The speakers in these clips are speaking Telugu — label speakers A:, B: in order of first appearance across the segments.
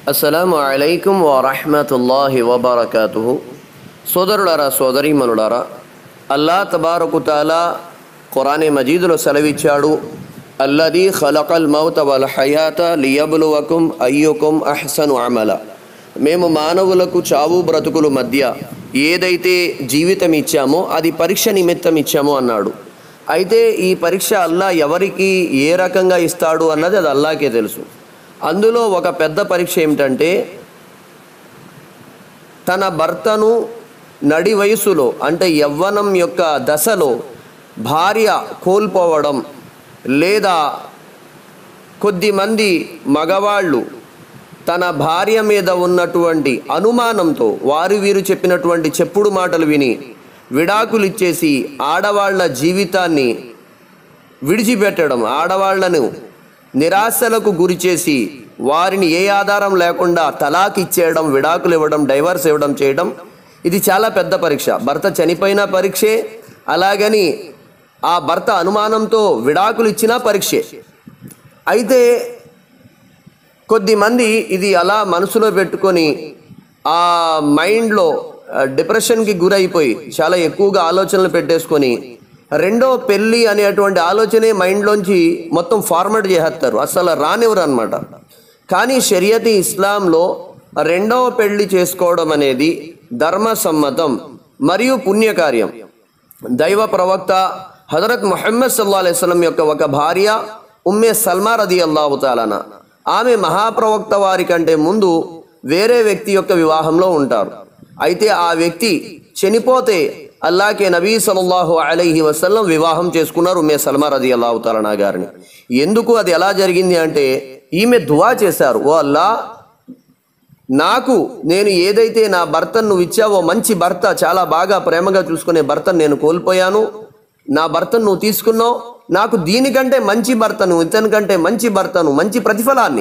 A: అస్సలాము అలైకుం వరహమతుల్లాహి వబర్కాతుహు సోదరులారా సోదరీమనులారా అల్లా తబారకు తాలా ఖురానే మజీదులో సెలవిచ్చాడు అల్లది ఖలకల్ మౌత వల్ హయాత లియబులువకుం అయ్యుకుం అహ్సను అమల మేము మానవులకు చావు బ్రతుకుల మధ్య ఏదైతే జీవితం ఇచ్చామో అది పరీక్ష నిమిత్తం ఇచ్చామో అన్నాడు అయితే ఈ పరీక్ష అల్లా ఎవరికి ఏ రకంగా ఇస్తాడు అన్నది అది అల్లాకే తెలుసు అందులో ఒక పెద్ద పరీక్ష ఏమిటంటే తన భర్తను నడి వయసులో అంటే యవ్వనం యొక్క దశలో భార్య కోల్పోవడం లేదా కొద్దిమంది మగవాళ్ళు తన భార్య మీద ఉన్నటువంటి అనుమానంతో వారు వీరు చెప్పినటువంటి చెప్పుడు మాటలు విని విడాకులు ఇచ్చేసి ఆడవాళ్ల జీవితాన్ని విడిచిపెట్టడం ఆడవాళ్లను నిరాశలకు గురిచేసి వారిని ఏ ఆధారం లేకుండా తలాక్ ఇచ్చేయడం విడాకులు ఇవ్వడం డైవర్స్ ఇవ్వడం చేయడం ఇది చాలా పెద్ద పరీక్ష భర్త చనిపోయిన పరీక్షే అలాగని ఆ భర్త అనుమానంతో విడాకులు ఇచ్చినా పరీక్షే అయితే కొద్దిమంది ఇది అలా మనసులో పెట్టుకొని ఆ మైండ్లో ఆ, డిప్రెషన్కి గురైపోయి చాలా ఎక్కువగా ఆలోచనలు పెట్టేసుకొని రెండో పెళ్ళి అనేటువంటి ఆలోచనే మైండ్లోంచి మొత్తం ఫార్మట్ చేసేస్తారు అసలు రానివ్వరు అనమాట కానీ షరియతి ఇస్లాంలో రెండవ పెళ్లి చేసుకోవడం అనేది ధర్మ సమ్మతం మరియు పుణ్యకార్యం దైవ ప్రవక్త హజరత్ ముహమ్మద్ సల్లా అలైస్లం యొక్క ఒక భార్య ఉమ్మే సల్మా రది అల్లాహు తాలాన ఆమె మహాప్రవక్త వారి కంటే ముందు వేరే వ్యక్తి యొక్క వివాహంలో ఉంటారు అయితే ఆ వ్యక్తి చనిపోతే అల్లాకే నబీ సల్లల్లాహు అలైహి వసల్లం వివాహం చేసుకున్నారు ఉమ్మే సల్మా రది అల్లాహు తాలనా గారిని ఎందుకు అది ఎలా జరిగింది అంటే ఈమె దువా చేశారు ఓ అల్లా నాకు నేను ఏదైతే నా భర్తను నువ్వు ఇచ్చావో మంచి భర్త చాలా బాగా ప్రేమగా చూసుకునే భర్తను నేను కోల్పోయాను నా భర్తను నువ్వు తీసుకున్నావు నాకు దీనికంటే మంచి భర్తను ఇతని కంటే మంచి భర్తను మంచి ప్రతిఫలాన్ని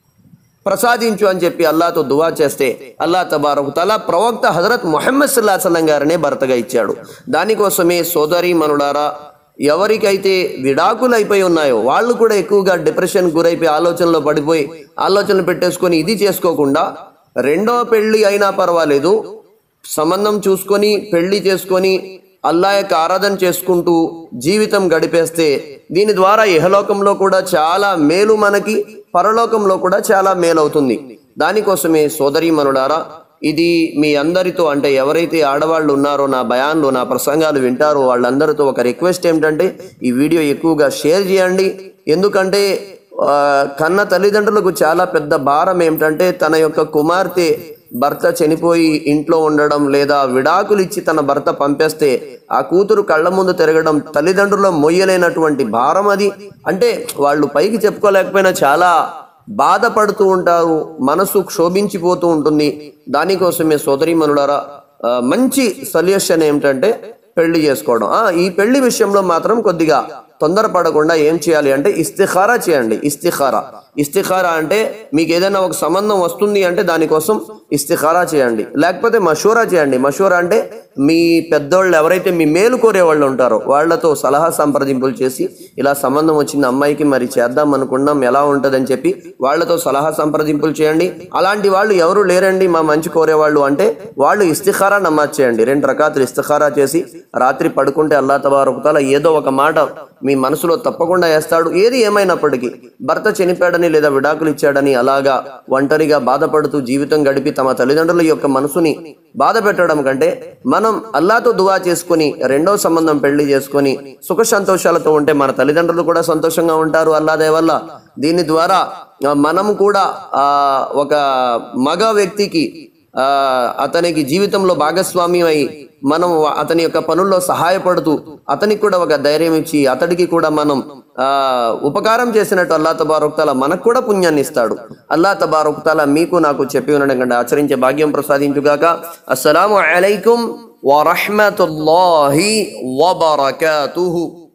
A: ప్రసాదించు అని చెప్పి అల్లాతో దువా చేస్తే అల్లా తబారకు తలా ప్రవక్త హజరత్ మొహమ్మద్ సల్లా సల్లం గారినే భర్తగా ఇచ్చాడు దానికోసమే సోదరి మనుడారా ఎవరికైతే విడాకులు అయిపోయి ఉన్నాయో వాళ్ళు కూడా ఎక్కువగా డిప్రెషన్ గురైపోయి ఆలోచనలో పడిపోయి ఆలోచనలు పెట్టేసుకొని ఇది చేసుకోకుండా రెండో పెళ్లి అయినా పర్వాలేదు సంబంధం చూసుకొని పెళ్లి చేసుకొని అల్లా యొక్క ఆరాధన చేసుకుంటూ జీవితం గడిపేస్తే దీని ద్వారా ఇహలోకంలో కూడా చాలా మేలు మనకి పరలోకంలో కూడా చాలా మేలు అవుతుంది దానికోసమే సోదరీమనులారా ఇది మీ అందరితో అంటే ఎవరైతే ఆడవాళ్ళు ఉన్నారో నా భయాన్లు నా ప్రసంగాలు వింటారో వాళ్ళందరితో ఒక రిక్వెస్ట్ ఏమిటంటే ఈ వీడియో ఎక్కువగా షేర్ చేయండి ఎందుకంటే ఆ, కన్న తల్లిదండ్రులకు చాలా పెద్ద భారం ఏమిటంటే తన యొక్క కుమార్తె భర్త చనిపోయి ఇంట్లో ఉండడం లేదా విడాకులు ఇచ్చి తన భర్త పంపేస్తే ఆ కూతురు కళ్ళ ముందు తిరగడం తల్లిదండ్రుల మొయ్యలేనటువంటి భారం అది అంటే వాళ్ళు పైకి చెప్పుకోలేకపోయినా చాలా బాధపడుతూ ఉంటారు మనసు క్షోభించిపోతూ ఉంటుంది దానికోసమే సోదరీమనులారా ఆ, మంచి సొల్యూషన్ ఏమిటంటే పెళ్లి చేసుకోవడం ఆ, ఈ పెళ్లి విషయంలో మాత్రం కొద్దిగా తొందరపడకుండా ఏం చేయాలి అంటే ఇస్తిఖారా చేయండి ఇస్తిఖారా ఇస్తిఖారా అంటే మీకు ఏదైనా ఒక సంబంధం వస్తుంది అంటే దానికోసం ఇస్తిఖారా చేయండి లేకపోతే మషూరా చేయండి మషూరా అంటే మీ పెద్దోళ్ళు ఎవరైతే మీ మేలు కోరే వాళ్ళు ఉంటారో వాళ్ళతో సలహా సంప్రదింపులు చేసి ఇలా సంబంధం వచ్చింది అమ్మాయికి మరి చేద్దాం అనుకున్నాం ఎలా ఉంటుందని చెప్పి వాళ్ళతో సలహా సంప్రదింపులు చేయండి అలాంటి వాళ్ళు ఎవరు లేరండి మా మంచి కోరేవాళ్ళు అంటే వాళ్ళు ఇస్తిఖారా నమాజ్ చేయండి రెండు రకాతులు ఇస్తిఖారా చేసి రాత్రి పడుకుంటే అల్లా తబారకుతాల ఏదో ఒక మాట మీ మనసులో తప్పకుండా వేస్తాడు ఏది ఏమైనప్పటికీ భర్త చనిపోయాడని లేదా విడాకులు ఇచ్చాడని అలాగా ఒంటరిగా బాధపడుతూ జీవితం గడిపి తమ తల్లిదండ్రుల యొక్క మనసుని బాధ పెట్టడం కంటే మనం అల్లాతో దువా చేసుకొని రెండో సంబంధం పెళ్లి చేసుకొని సుఖ సంతోషాలతో ఉంటే మన తల్లిదండ్రులు కూడా సంతోషంగా ఉంటారు అల్లాదే వల్ల దీని ద్వారా ఆ, మనం కూడా ఆ ఒక మగ వ్యక్తికి ఆ అతనికి జీవితంలో భాగస్వామ్యం అయి మనం అతని యొక్క పనుల్లో సహాయపడుతూ అతనికి కూడా ఒక ధైర్యం ఇచ్చి అతడికి కూడా మనం ఆ ఉపకారం చేసినట్టు అల్లా తబారుక్తాల మనకు కూడా పుణ్యాన్ని ఇస్తాడు అల్లా తబారుక్తాల మీకు నాకు చెప్పి ఉండడం కంటే ఆచరించే భాగ్యం ప్రసాదించుగాక అస్సలాము అలైకుం వరహమతుల్లాహి వబరకాతుహు